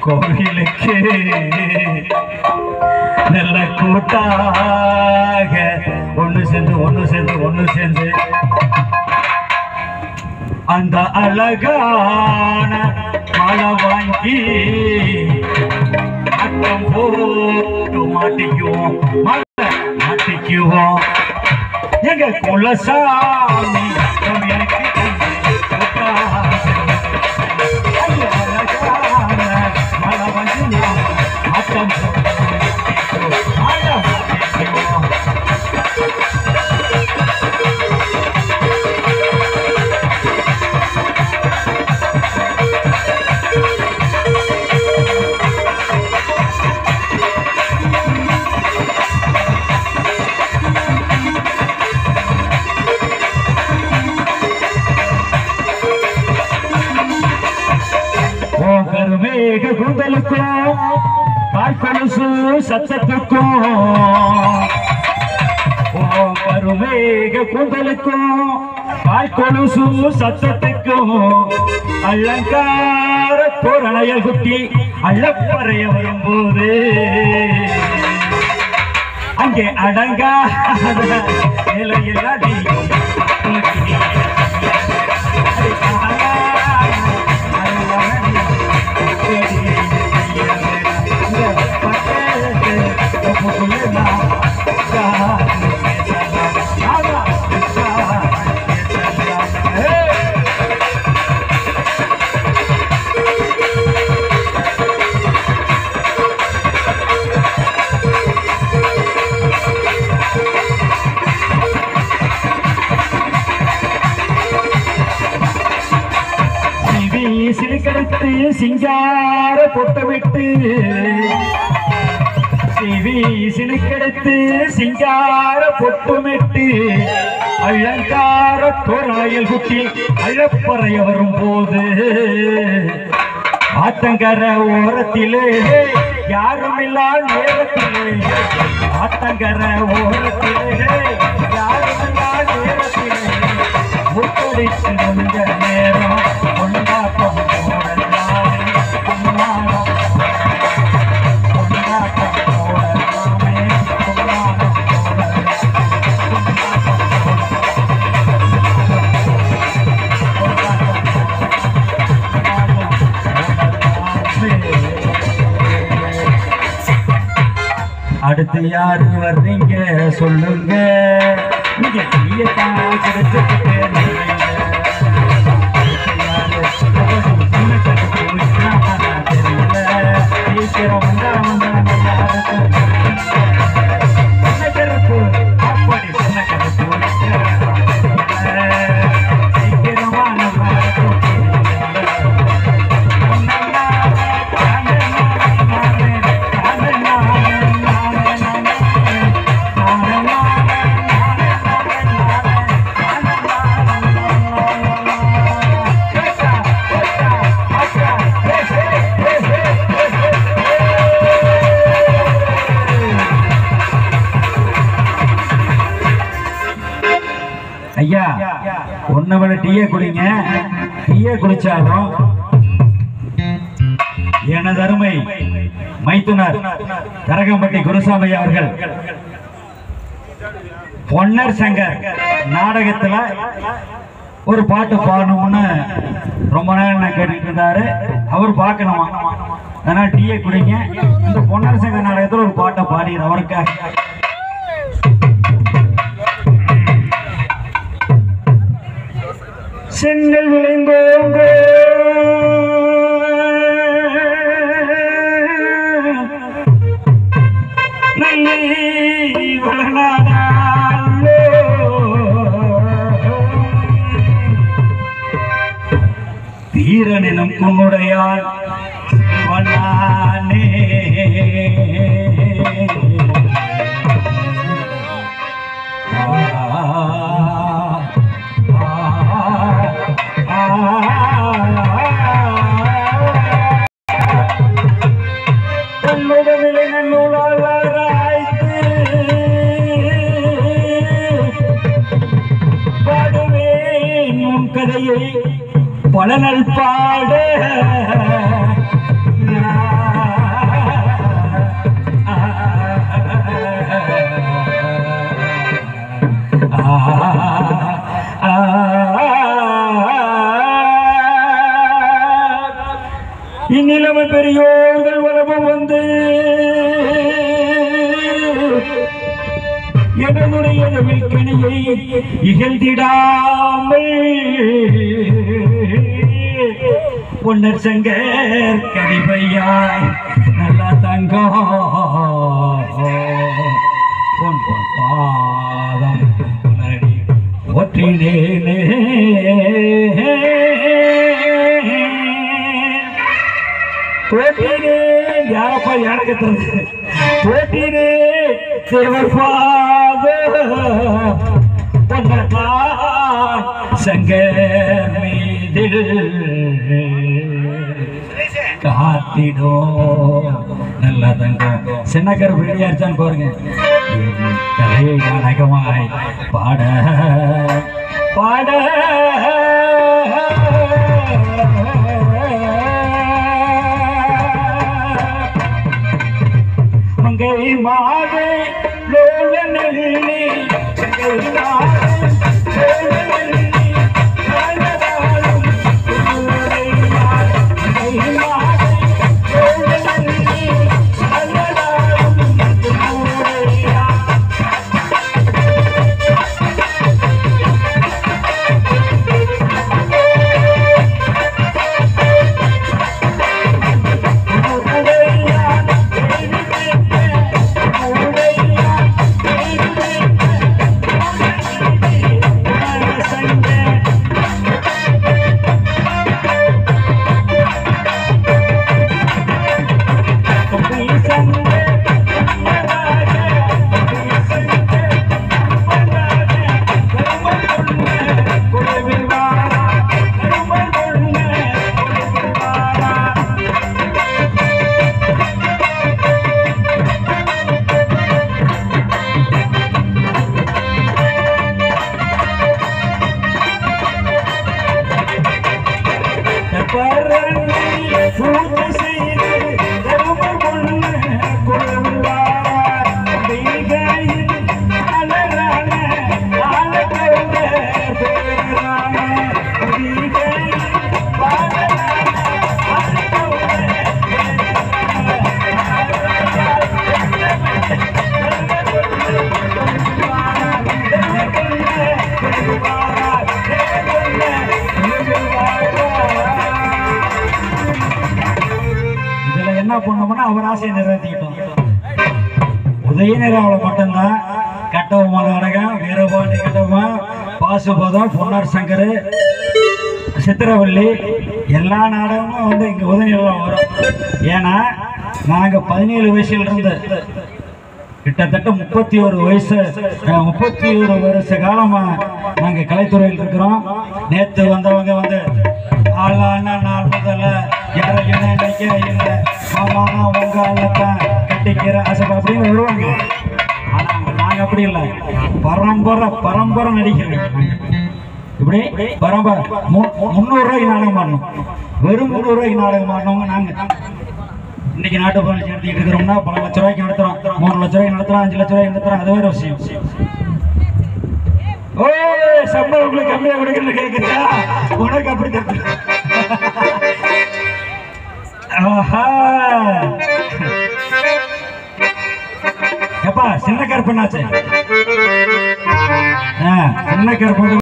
கோவிலுக்கு நல்ல கூட்டாக ஒண்ணு சேர்ந்து ஒண்ணு சேர்ந்து ஒண்ணு சேர்ந்து அந்த அழகான மழை வாங்கி அட்டம் போட்டு மாட்டிக்குவோம் மழை மாட்டிக்குவோம் எங்க குலசாமி கோவிலுக்கு அந்த அழகான மழை வாங்கி அட்டம் போட்டு மழை மாட்டிக்குவோம் ஓ கருமேக கூந்தலுக்கும் பால் கொலுசு சத்தத்துக்கும் ஓ கருமேக கூந்தலுக்கும் பால் கொலுசு சத்தத்துக்கும் அலங்கார தோரணைய குட்டி அள்ளப்பறைய வரும்போது அங்கே அடங்காத நிலையில் அடி Hey! சிலுக்கெடுத்து சிங்கார பொட்டமிட்டு சிவி சிலுக்கெடுத்து சிங்கார பொட்டுமிட்டு அலங்கார தோராயல் குட்டி அழப்பறைய வரும்போது ஆத்தங்கர ஓரத்திலே யாருமில்லா நேரத்திலே ஆத்தங்கர ஓரத்திலே யாருமில்லா நேரத்திலே முத்தடித்து கொஞ்ச நேரம் கொண்டாட்டம் போடலாமே கொண்டாட்டம் கொண்டாட்டம் போடலாமே கொண்டாட்டம் போடலாமே அடுத்து யாரு வர்றீங்க சொல்லுங்க நீங்க தீயத்தான் கிடைச்சிட்டு நில்லுங்க. அடுத்து யாரு? அவரும் சின்ன கட்டு போயிட்டா தெரியல. சீக்கிரம் வந்தா வந்தா நல்லா இருக்கும். சின்ன கருப்பு, அப்படி சின்ன கருப்பு போயிட்டா தெரியல. சீக்கிரமா நல்லா இருக்கும். ஐயா ஒன்ன விட டீயை குடிங்க டீயை குடிச்சாலும் எனது அருமை மைத்துனர் கரகம்பட்டி குருசாமி அவர்கள் பொன்னர் சங்கர் நாடகத்துல ஒரு பாட்டு பாடணும்னு ரொம்ப நேரம் நான் கேட்டுட்டு இருந்தாரு அவர் பார்க்கணுமா அதனால டீயை குடிங்க இந்த பொன்னர் சங்கர் நாடகத்துல ஒரு பாட்டை பாடிடுற அவருக்காக செங்கல் விளைந்தோங்க நல்லி வளநாடாலோ தீரனினும் உன்னுடையால் வண்ணானே தன்னுடவிலை நன்னூலால் ஆராய்ந்து பாடுவேன் உன் கதையை பல நாள் பாட நான் இந்நிலைமை பெரியோர்கள் வளமும் வந்து என்னுடைய வில்கணியை இகழ்ந்திடாமல் பொன்னர் சங்கர் கடிபையாய் நல்லா தங்கம் பொன் பொன் பாதம் புனடி ஒற்றினேனே போட்டினே யாரப்பா எனக்கு தெரிஞ்சு போட்டினே தேவர் பாத சங்கர் மீதில் காத்திடோ நல்லா தங்கம் சின்னக்கர் வெளியாச்சான்னு பாருங்க என் கதையை நாடகமாய் பாட பாட மங்கை மாதே லோல நெல்லி மங்கை மாதே லோல நெல்லி காலதாலும் உன்னுடைய மங்கை மாதே லோல நெல்லி காலதாலும் உன்னுடைய இதுல என்ன பண்ணோம்னா அவர் ஆசையை நிறைவேற்றிக்கிட்டோம் உதயநிராவில் மட்டும்தான் கட்டபொம்மன் நாடகம் வீரபாண்டி கட்டபொம்மன் பாசுபதம் பொன்னார் சங்கர் சித்திரவள்ளி எல்லா நாடகமும் வந்து இங்கே உதயநிலம் வரும் ஏன்னா நாங்கள் பதினேழு வயசுல இருந்து கிட்டத்தட்ட முப்பத்தி ஒரு வயசு அஹ், முப்பத்தி ஒரு வருஷ காலமா நாங்க கலைத்துறையில் இருக்கிறோம் நேத்து வந்தவங்க வந்து ஆளான நாள் முதல்ல யாரும் என்ன நினைக்க இல்லை மாமா உங்க ஆளத்தான் கட்டிக்கிற ஆசை அப்படின்னு வருவாங்க ஆனா நாங்க அப்படி இல்லை பரம்பரை பரம்பரை நடிக்கிறோம் இப்படி பரம்பரை மு- முந்நூறு ரூபாய்க்கு நாடகம் ஆடணும் வெறும் முந்நூறு ரூபாய்க்கு நாடகம் ஆடினவங்க நாங்க இன்னைக்கு நாட்டு பாலிசி நடத்திட்டு இருக்கிறோம்னா பல லட்ச ரூபாய்க்கு நடத்துறோம் மூணு லட்ச ரூபாய்க்கு நடத்துறோம் அஞ்சு லட்ச ரூபாய்க்கு நடத்துறோம் அது வேற விஷயம் ஓ சம்பளம் உங்களுக்கு கம்மியா கொடுக்கறது கேக்குதா உனக்கு அப்படி தப்பு ஆஹா எப்பா சின்ன கருப்பண்ணாச்சு ஆ, சின்ன கருப்பு